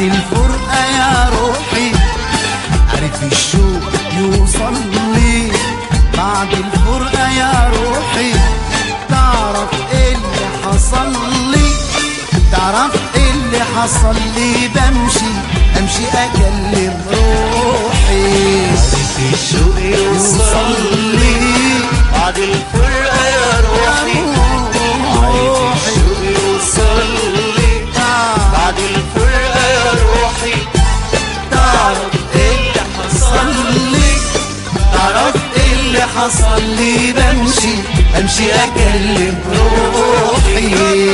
بعد الفرقة يا روحي عارف الشوق يوصل لي بعد الفرقة يا روحي تعرف ايه اللي حصل لي تعرف ايه اللي حصل لي بمشي امشي اكلم روحي عارف الشوق يوصل لي بعد الفرقة يا روحي عارف الشوق يوصل لي بعد الفرقة يا روحي تعرف ايه اللي حصل لي تعرف ايه اللي حصل لي بمشي امشي اكلم روحي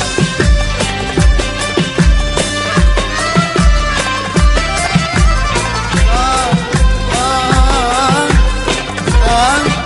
آه آه آه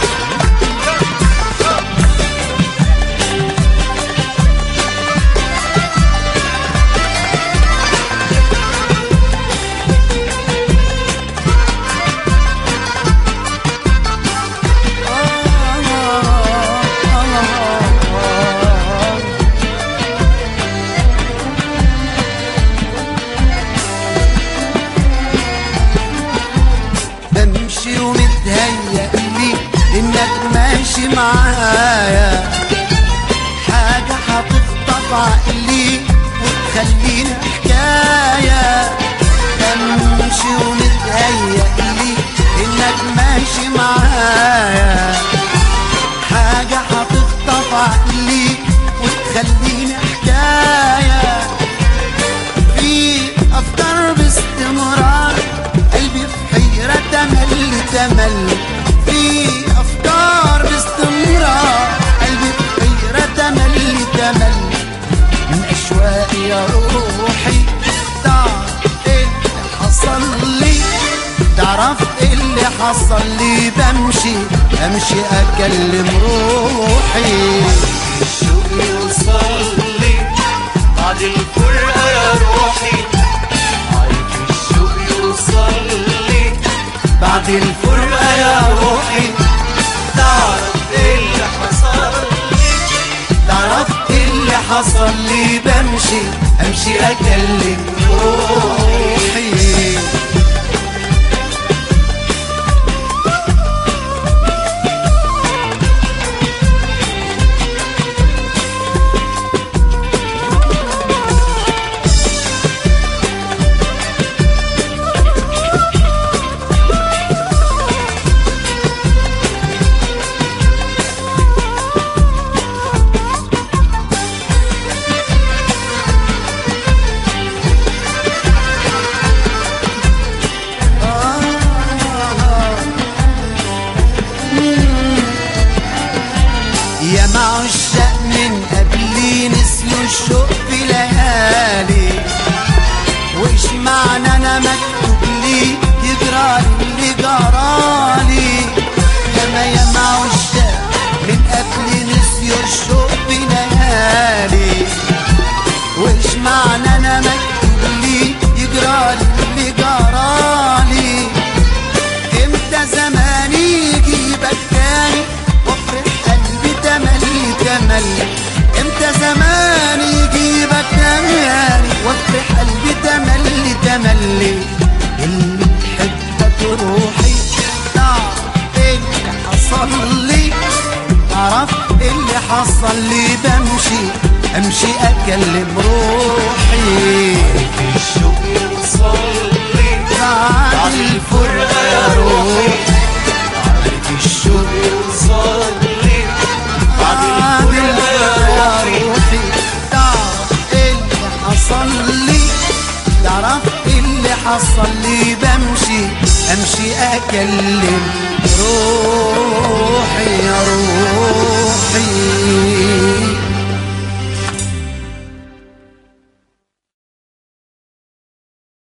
بمشي ومتهيأ لي انك ماشي معايا حاجة هتخطف عقلي وتخليني حكاية بمشي ومتهيأ لي انك ماشي معايا حاجة هتخطف عقلي وتخليني حكاية في افكار باستمرار قلبي في حيرة تمل تمل في افكار باستمرار قلبي في حيرة تمل تمل من اشواقي يا روحي تعرف ايه اللي حصل لي تعرف ايه اللي حصل لي بمشي امشي اكلم روحي الشوق يوصل لي بعد الفرقة يا روحي عارف الشوق يوصل لي بعد الفرقة يا روحي تعرف ايه اللي حصل لي تعرف ايه اللي حصل لي بمشي امشي اكلم روحي يا معشق من قبلي نسيوا الشوق في ليالي وإيش معنى أنا مكتوب لي يجرالي اللي جرالي ياما يا معشق من قبلي نسيوا الشوق في ليالي وإيش معنى أنا مكتوب لي يجرالي اللي جرالي امتى زماني يجيبك تاني وافرح قلبي تملي تملي امتى زماني يجيبك تاني وافرح قلبي تملي تملي اللي تحبك روحي تعرف ايه اللي حصل لي تعرف ايه اللي حصل لي بمشي امشي اكلم روحي الشوق يوصل لي بعد الفرقة يا روحي عارف الشوق يوصل لي بعد الفرقة يا روحي تعرف ايه اللي حصل لي تعرف ايه اللي حصل لي بمشي امشي اكلم روحي يا روحي